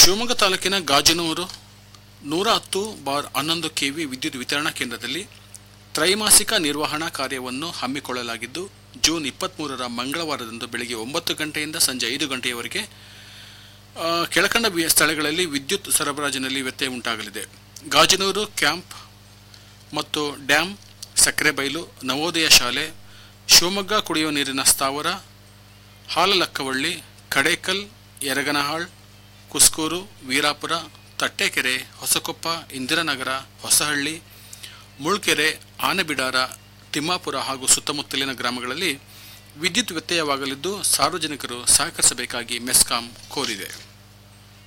ಶಿವಮೊಗ್ಗ ತಾಲೂಕಿನ ಗಾಜನೂರು ನೂರ ಹತ್ತು ಬಾರ್ ಹನ್ನೊಂದು ಕೆವಿ ವಿದ್ಯುತ್ ವಿತರಣಾ ಕೇಂದ್ರದಲ್ಲಿ ತ್ರೈಮಾಸಿಕ ನಿರ್ವಹಣಾ ಕಾರ್ಯವನ್ನು ಹಮ್ಮಿಕೊಳ್ಳಲಾಗಿದ್ದು ಜೂನ್ ಇಪ್ಪತ್ತ್ಮೂರರ ಮಂಗಳವಾರದಂದು ಬೆಳಗ್ಗೆ ಒಂಬತ್ತು ಗಂಟೆಯಿಂದ ಸಂಜೆ ಐದು ಗಂಟೆಯವರೆಗೆ ಆ, ಕೆಳಕಂಡ ವಿ- ಸ್ಥಳಗಳಲ್ಲಿ ವಿದ್ಯುತ್ ಸರಬರಾಜಿನಲ್ಲಿ ವ್ಯತ್ಯಯ ಉಂಟಾಗಲಿದೆ ಗಾಜನೂರು ಕ್ಯಾಂಪ್ ಮತ್ತು ಡ್ಯಾಮ್ ಸಕ್ಕರೆಬೈಲು ನವೋದಯ ಶಾಲೆ ಶಿವಮೊಗ್ಗ ಕುಡಿಯುವ ನೀರಿನ ಸ್ಥಾವರ ಹಾಲಲಕ್ಕವಳ್ಳಿ ಕಡೇಕಲ್ ಯರಗನಹಾಳ್ ಕುಸ್ಕೂರು ವೀರಾಪುರ ತಟ್ಟೆಕೆರೆ ಹೊಸಕೊಪ್ಪ ಇಂದಿರಾನಗರ ಹೊಸಹಳ್ಳಿ ಮುಳ್ಕೆರೆ ಆನೆಬಿಡಾರ ತಿಮ್ಮಾಪುರ ಹಾಗೂ ಸುತ್ತಮುತ್ತಲಿನ ಗ್ರಾಮಗಳಲ್ಲಿ ವಿದ್ಯುತ್ ವ್ಯತ್ಯಯವಾಗಲಿದ್ದು ಸಾರ್ವಜನಿಕರು ಸಹಕರಿಸಬೇಕಾಗಿ ಮೆಸ್ಕಾಂ ಕೋರಿದೆ